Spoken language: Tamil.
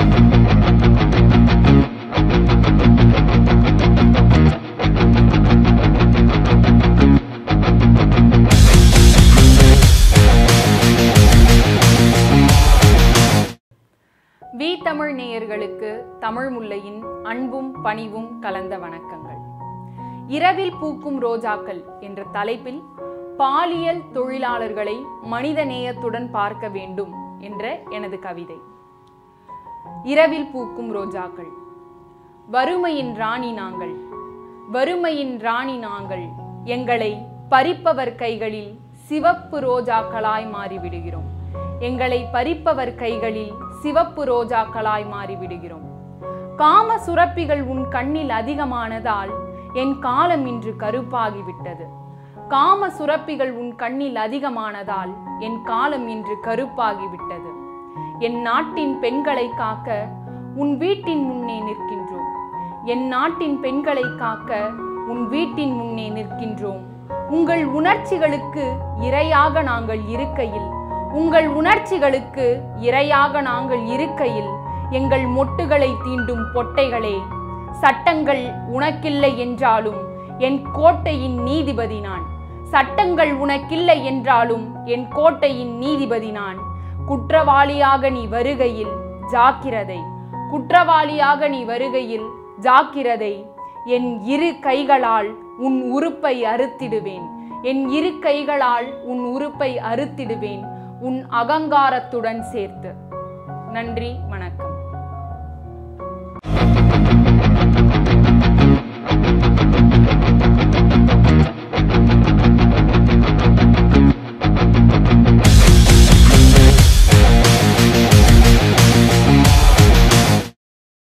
வி தமிழ் நேயர்களுக்கு தமிழ் முல்லையின் அன்பும் பணிவும் கலந்த வணக்கங்கள் இரவில் பூக்கும் ரோஜாக்கள் என்ற தலைப்பில் பாலியல் தொழிலாளர்களை மனித நேயத்துடன் பார்க்க வேண்டும் என்ற எனது கவிதை இரவில் பூக்கும் ரோஜாக்கள் வறுமையின் ராணி நாங்கள் வறுமையின் ராணி நாங்கள் எங்களை பறிப்பவர் கைகளில் சிவப்பு ரோஜாக்களாய் மாறிவிடுகிறோம் எங்களை பறிப்பவர் கைகளில் சிவப்பு ரோஜாக்களாய் மாறிவிடுகிறோம் காம சுரப்பிகள் உன் கண்ணில் அதிகமானதால் என் காலம் இன்று கருப்பாகிவிட்டது காம சுரப்பிகள் உன் கண்ணில் அதிகமானதால் என் காலம் இன்று கருப்பாகிவிட்டது என் நாட்டின் பெண்களை காக்க உன் வீட்டின் முன்னே நிற்கின்றோம் என் நாட்டின் பெண்களை காக்க உன் வீட்டின் முன்னே நிற்கின்றோம் உங்கள் உணர்ச்சிகளுக்கு இரையாக நாங்கள் இருக்கையில் உங்கள் உணர்ச்சிகளுக்கு இரையாக நாங்கள் இருக்கையில் எங்கள் மொட்டுகளை தீண்டும் பொட்டைகளே சட்டங்கள் உனக்கில்லை என்றாலும் என் கோட்டையின் நீதிபதி நான் சட்டங்கள் உனக்கில்லை என்றாலும் என் கோட்டையின் நீதிபதி நான் குற்றவாளியாக நீ வருகையில் ஜாக்கிரதை குற்றவாளியாக நீ வருகையில் ஜாக்கிரதை என் இரு கைகளால் உன் உறுப்பை அறுத்திடுவேன் என் இரு கைகளால் உன் உறுப்பை அறுத்திடுவேன் உன் அகங்காரத்துடன் சேர்த்து நன்றி வணக்கம்